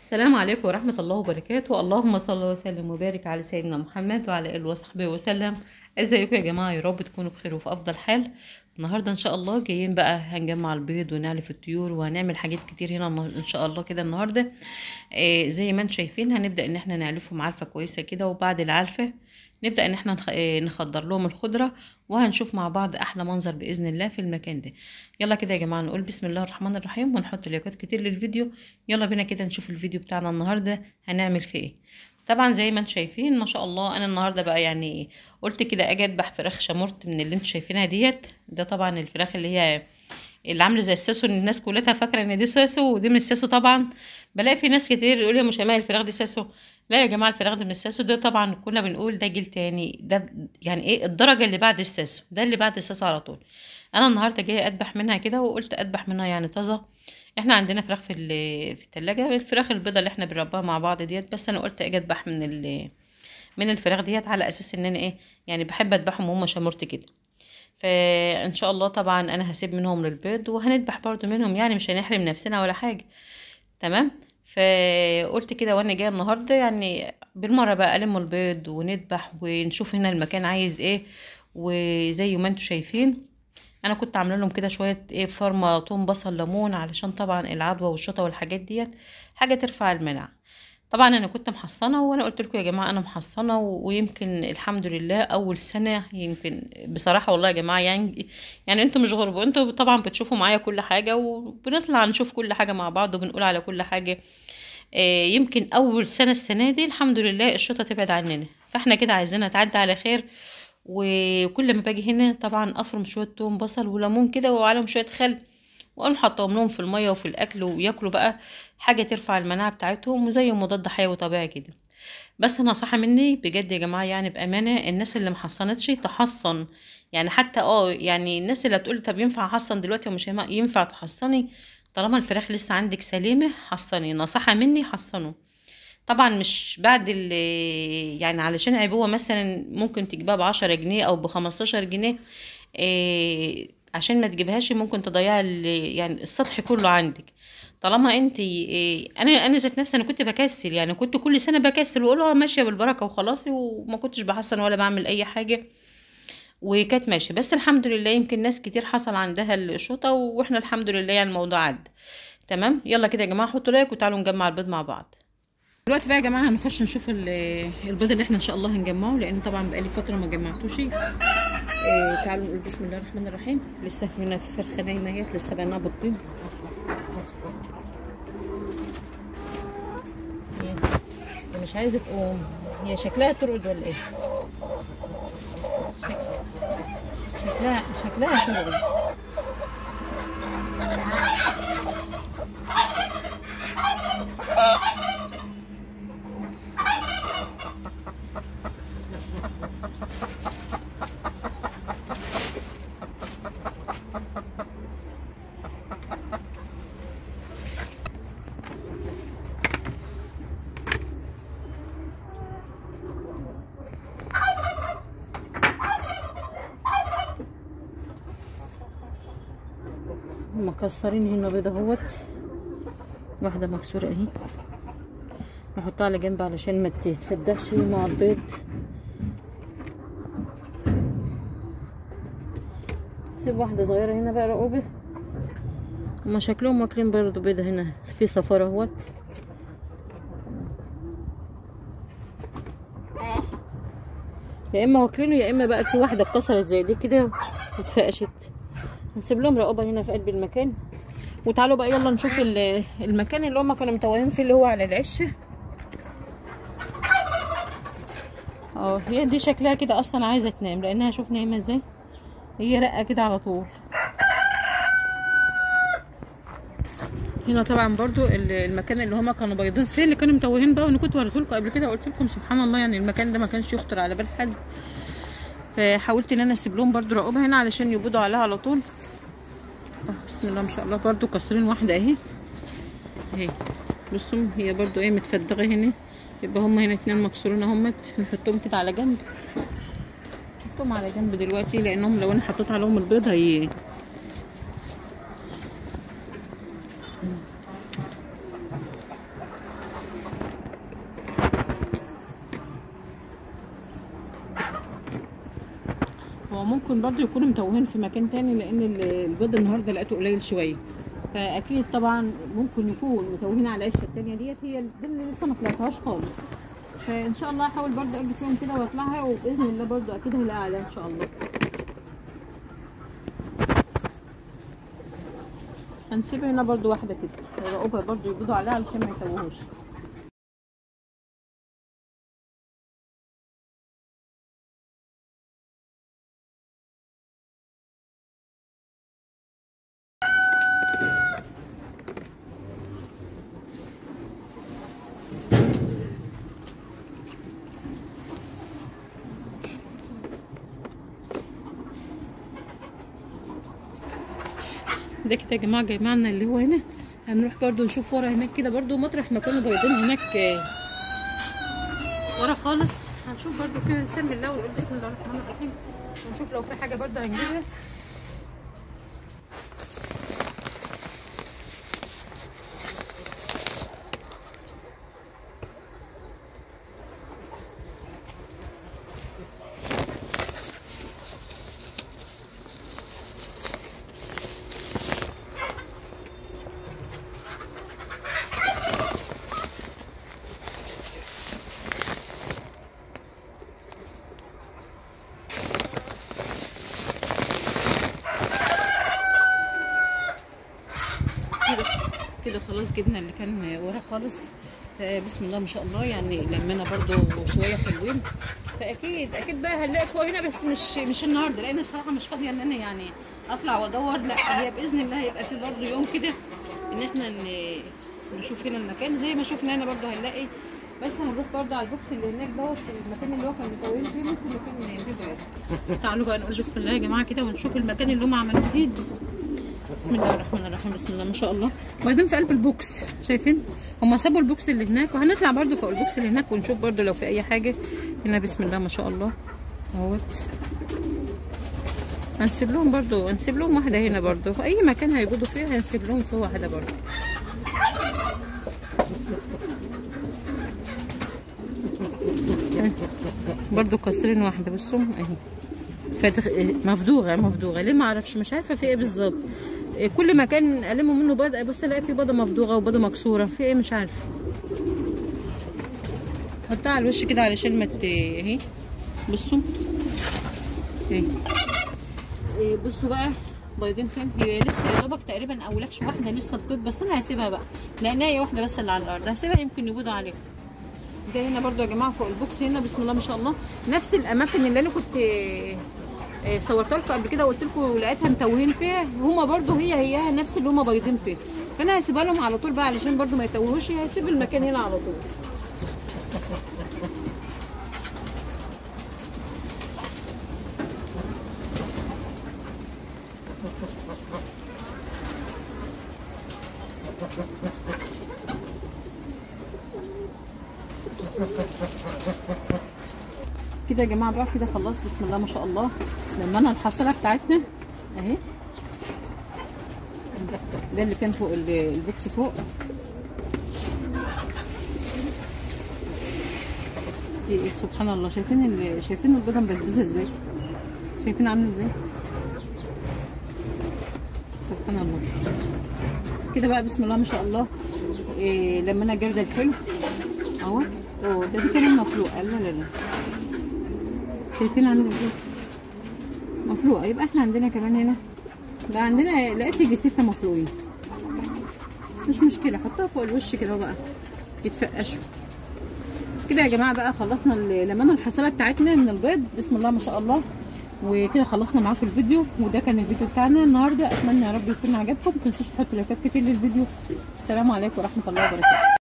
السلام عليكم ورحمة الله وبركاته اللهم صل وسلم وبارك على سيدنا محمد وعلى آله وصحبه وسلم ازيكم يا جماعة يا رب تكونوا بخير وفي أفضل حال النهاردة إن شاء الله جايين بقى هنجمع البيض ونعلف الطيور وهنعمل حاجات كتير هنا النه- إن شاء الله كده النهاردة آه زي ما انتم شايفين هنبدأ إن احنا نعلفهم علفة كويسة كده وبعد العلفة نبدأ إن احنا نخ- آه، نخضر لهم الخضرة وهنشوف مع بعض أحلى منظر بإذن الله في المكان ده يلا كده يا جماعة نقول بسم الله الرحمن الرحيم ونحط لايكات كتير للفيديو يلا بينا كده نشوف الفيديو بتاعنا النهاردة هنعمل فيه ايه طبعا زي ما انتم شايفين ما شاء الله انا النهارده بقى يعني قلت كده اجي اذبح فراخ شامورت من اللي انتم شايفينها ديت ده طبعا الفراخ اللي هي اللي عامله زي الساسو ان الناس كلها فاكره ان دي ساسو ودي مش ساسو طبعا بلاقي في ناس كتير يقول يا مش هما الفراخ دي ساسو لا يا جماعه الفراخ دي مش ساسو ده طبعا كنا بنقول ده جيل تاني ده يعني ايه الدرجه اللي بعد الساسو ده اللي بعد الساسو على طول انا النهارده جايه اذبح منها كده وقلت اذبح منها يعني طازه احنا عندنا فراخ في ال- في التلاجة الفراخ البيضة اللي احنا بنربيها مع بعض ديت بس انا قلت اجي اذبح من ال من الفراخ ديت على اساس ان انا ايه يعني بحب اذبحهم وهم شمرت كده فان شاء الله طبعا انا هسيب منهم للبيض وهنذبح برضو منهم يعني مش هنحرم نفسنا ولا حاجه تمام فقلت كده وانا جايه النهارده يعني بالمره بقى الم البيض ونذبح ونشوف هنا المكان عايز ايه وزي ما انتم شايفين انا كنت عامله لهم كده شويه ايه فرمه توم بصل ليمون علشان طبعا العدوى والشطه والحاجات ديت حاجه ترفع المناعه طبعا انا كنت محصنه وانا قلت لكم يا جماعه انا محصنه و- ويمكن الحمد لله اول سنه يمكن بصراحه والله يا جماعه يعني يعني انتوا مش غرب انتوا طبعا بتشوفوا معايا كل حاجه وبنطلع نشوف كل حاجه مع بعض وبنقول على كل حاجه آه، يمكن اول سنه السنه دي الحمد لله الشطه تبعد عننا فاحنا كده عايزينها تعدي على خير وكل ما باجي هنا طبعا افرم شويه توم بصل وليمون كده وعليهم شويه خل واقوم حطاهم لهم في الميه وفي الاكل وياكلوا بقى حاجه ترفع المناعه بتاعتهم وزي مضاد حيوي طبيعي كده بس نصيحه مني بجد يا جماعه يعني بامانه الناس اللي محصنتش تحصن يعني حتى اه يعني الناس اللي هتقول طب ينفع احصن دلوقتي ومش هينفع- ينفع تحصني طالما الفراخ لسه عندك سليمه حصني نصيحه مني حصنوا طبعا مش بعد ال يعني علشان عبوه مثلا ممكن تجيبها بعشرة جنيه او بخمستاشر جنيه إيه عشان ما تجيبهاش ممكن تضيع يعني السطح كله عندك طالما انت إيه انا انا ذات نفسي انا كنت بكسل يعني كنت كل سنه بكسل واقول اه ماشيه بالبركه وخلاص وما كنتش بحسن ولا بعمل اي حاجه وكانت ماشيه بس الحمد لله يمكن ناس كتير حصل عندها الشوطه واحنا الحمد لله يعني الموضوع عدى تمام يلا كده يا جماعه حطوا لايك وتعالوا نجمع البيض مع بعض دلوقتي بقى يا جماعه هنخش نشوف ال- البيض اللي احنا ان شاء الله هنجمعه لان طبعا بقالي فتره ما جمعتوش إيه تعالوا نقول بسم الله الرحمن الرحيم لسه هنا في فرخه نايمه اهي لسه بقى بتبيض هي هي مش عايزه تقوم هي شكلها ترقد ولا ايه شك... شكلها شكلها ترقد مكسرين هنا بيضة اهوت واحدة مكسورة اهي نحطها على جنب علشان ما تتفدش مع البيض سيب واحدة صغيرة هنا بقى رقوبة هما شكلهم واكلين برضه بيضة هنا في صفارة اهوت يا اما واكلينه يا اما بقى في واحدة اتكسرت زي دي كده واتفقشت هنسيب لهم رقبة هنا في قلب المكان وتعالوا بقى يلا نشوف ال- المكان اللي هما كانوا متوهين فيه اللي هو على العش اه هي دي شكلها كده اصلا عايزه تنام لانها شوف نايمه ازاي هي رقه كده على طول هنا طبعا برضو ال- المكان اللي هما كانوا بايضين فيه اللي كانوا متوهين بقى وانا كنت وريته لكم قبل كده قلت لكم سبحان الله يعني المكان ده ما كانش يخطر على بال حد فحاولت ان انا اسيب لهم برضو رقبه هنا علشان يبيضوا عليها على طول آه، بسم الله ما شاء الله برضو كسرين واحده اهي اهي بصوا هي برضو ايه متفدغه هنا يبقى هما هنا اتنين مكسورين اهمت نحطهم كده على جنب نحطهم على جنب دلوقتي لانهم لو انا حطيت عليهم البيض هي او ممكن برضو يكونوا متوهين في مكان تاني لان ال- البيض النهارده لقيته قليل شويه فاكيد طبعا ممكن يكون متوهين على القشه التانيه ديت هي دي اللي لسه ما طلعتهاش خالص فان شاء الله هحاول برضو اجي فيهم كده واطلعها وباذن الله برضو اكيد هلاقي عليها ان شاء الله هنسيب هنا برضو واحده كده يراقبها برضو يبيضوا عليها علشان ما يتوهوش ده كده يا جماعه جاي معنا اللي هو هنا هنروح برضو نشوف ورا هناك كده برضو مطرح ما كانوا بيضين هناك آه، ورا خالص هنشوف برضو كده نسمي الله ونقول بسم الله الرحمن الرحيم ونشوف لو في حاجه برضو هنجيبها كده كده خلاص جبنا اللي كان ورا خالص آه، بسم الله ما شاء الله يعني لمينا برضو شويه حلوين فاكيد اكيد بقى هنلاقي فوق هنا بس مش مش النهارده لان بصراحه مش فاضيه ان انا يعني اطلع وادور لا هي باذن الله هيبقى في برضو يوم كده ان احنا ن- نشوف هنا المكان زي ما شفنا هنا برضو هنلاقي بس هنروح برضو على البوكس اللي هناك دوت المكان اللي هو كان مطولين فيه ممكن مكان فيه تعالوا بقى نقول بسم الله يا جماعه كده ونشوف المكان اللي هم عملوه جديد بسم الله الرحمن الرحيم بسم الله ما شاء الله وبعدين في قلب البوكس شايفين هم سابوا البوكس اللي هناك وهنطلع برضو فوق البوكس اللي هناك ونشوف برضو لو في اي حاجه هنا بسم الله ما شاء الله اهوت هنسيب لهم برضو هنسيب لهم واحده هنا برضو في اي مكان هيبيضوا فيه هنسيب لهم فيه واحده برضو برضو كسرين واحده بصوا اهي فتخ... مفدوغه مفدوغه ليه ما اعرفش مش عارفه في ايه بالظبط إيه كل مكان الموا منه بيضه بص الاقي في بيضه مفدوغه وبيضه مكسوره في ايه مش عارفه حطها على الوش كده علشان ما ت- اهي بصوا اهي إيه بصوا بقى بيضين فين هي لسه يا دوبك تقريبا اولكش واحده لسه بتبيض بس انا هسيبها بقى لانها هي واحده بس اللي على الارض هسيبها يمكن يبيضوا عليها ده هنا برضو يا جماعه فوق البوكس هنا بسم الله ما شاء الله نفس الاماكن اللي انا كنت آه، صورت لكم قبل كده وقلت لكم لقيتها متوهين فيها هما برضو هي هي نفس اللي هما بايضين فيه فانا هسيبها لهم على طول بقى علشان برضو ما يتوهوش هسيب المكان هنا على طول كده يا جماعه بقى كده خلاص بسم الله ما شاء الله لما انا الحصاله بتاعتنا اهي ده اللي كان فوق ال- البوكس فوق دي إيه؟ سبحان الله شايفين ال- شايفين البيضه مبزبزه ازاي شايفين عامله ازاي سبحان الله كده بقى بسم الله ما شاء الله إيه لما انا جرد الحلو اهو أوه، ده دي كمان مفلوقه لا لا لا شايفين عامله ازاي مفلوقه يبقى احنا عندنا كمان هنا بقى عندنا لقيت يجي ستة مفلوقين مش مشكله حطها فوق الوش كده بقى يتفقشوا كده يا جماعه بقى خلصنا ال- لمنا الحصاله بتاعتنا من البيض بسم الله ما شاء الله وكده خلصنا معاكم الفيديو وده كان الفيديو بتاعنا النهارده اتمنى يا رب يكون عجبكم ما تنسوش تحطوا لايكات كتير للفيديو السلام عليكم ورحمه الله وبركاته